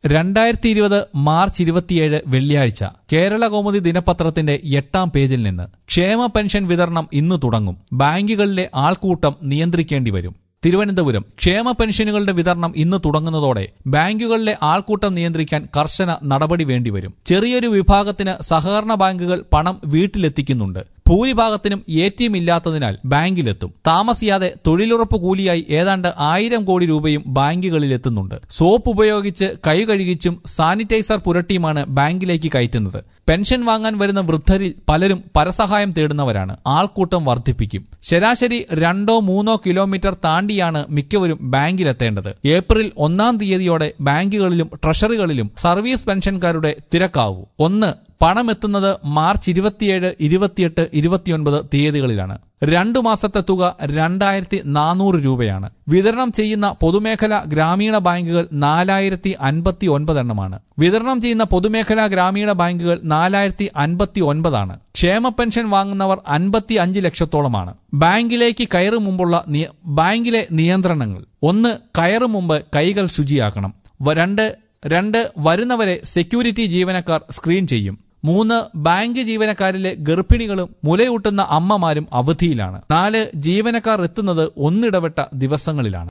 രണ്ടായിരത്തി ഇരുപത് മാർച്ച് ഇരുപത്തിയേഴ് വെള്ളിയാഴ്ച കേരള കൗമുദി ദിനപത്രത്തിന്റെ എട്ടാം പേജിൽ നിന്ന് ക്ഷേമ പെൻഷൻ വിതരണം ഇന്ന് തുടങ്ങും ബാങ്കുകളിലെ ആൾക്കൂട്ടം നിയന്ത്രിക്കേണ്ടി വരും തിരുവനന്തപുരം ക്ഷേമ പെൻഷനുകളുടെ വിതരണം ഇന്ന് തുടങ്ങുന്നതോടെ ബാങ്കുകളിലെ ആൾക്കൂട്ടം നിയന്ത്രിക്കാൻ കർശന നടപടി വേണ്ടിവരും ചെറിയൊരു വിഭാഗത്തിന് സഹകരണ ബാങ്കുകൾ പണം വീട്ടിലെത്തിക്കുന്നുണ്ട് ഭൂരിഭാഗത്തിനും എ ടി എം ഇല്ലാത്തതിനാൽ ബാങ്കിലെത്തും താമസിയാതെ തൊഴിലുറപ്പ് കൂലിയായി ഏതാണ്ട് ആയിരം കോടി രൂപയും ബാങ്കുകളിൽ എത്തുന്നുണ്ട് സോപ്പ് ഉപയോഗിച്ച് കൈ കഴുകിച്ചും സാനിറ്റൈസർ പുരട്ടിയുമാണ് ബാങ്കിലേക്ക് കയറ്റുന്നത് പെൻഷൻ വാങ്ങാൻ വരുന്ന വൃദ്ധരിൽ പലരും പരസഹായം തേടുന്നവരാണ് ആൾക്കൂട്ടം വർദ്ധിപ്പിക്കും ശരാശരി രണ്ടോ മൂന്നോ കിലോമീറ്റർ താണ്ടിയാണ് മിക്കവരും ബാങ്കിലെത്തേണ്ടത് ഏപ്രിൽ ഒന്നാം തീയതിയോടെ ബാങ്കുകളിലും ട്രഷറികളിലും സർവീസ് പെൻഷൻകാരുടെ തിരക്കാവൂ ഒന്ന് പണമെത്തുന്നത് മാർച്ച് ഇരുപത്തിയേഴ് ഇരുപത്തിയെട്ട് ഇരുപത്തിയൊൻപത് തീയതികളിലാണ് രണ്ടു മാസത്തെ തുക രണ്ടായിരത്തി നാനൂറ് രൂപയാണ് വിതരണം ചെയ്യുന്ന പൊതുമേഖല ഗ്രാമീണ ബാങ്കുകൾ നാലായിരത്തി അൻപത്തി ഒൻപത് എണ്ണമാണ് വിതരണം ചെയ്യുന്ന പൊതുമേഖലാ ഗ്രാമീണ ബാങ്കുകൾ നാലായിരത്തി അൻപത്തി ഒൻപതാണ് ക്ഷേമ പെൻഷൻ വാങ്ങുന്നവർ അൻപത്തി അഞ്ച് ലക്ഷത്തോളമാണ് ബാങ്കിലേക്ക് കയറും മുമ്പുള്ള നിയ- ബാങ്കിലെ നിയന്ത്രണങ്ങൾ ഒന്ന് കയറും മുമ്പ് കൈകൾ ശുചിയാക്കണം വ- രണ്ട് രണ്ട് വരുന്നവരെ സെക്യൂരിറ്റി ജീവനക്കാർ സ്ക്രീൻ ചെയ്യും മൂന്ന് ബാങ്ക് ജീവനക്കാരിലെ ഗർഭിണികളും മുലയൂട്ടുന്ന അമ്മമാരും അവധിയിലാണ് നാല് ജീവനക്കാർ എത്തുന്നത് ഒന്നിടവിട്ട ദിവസങ്ങളിലാണ്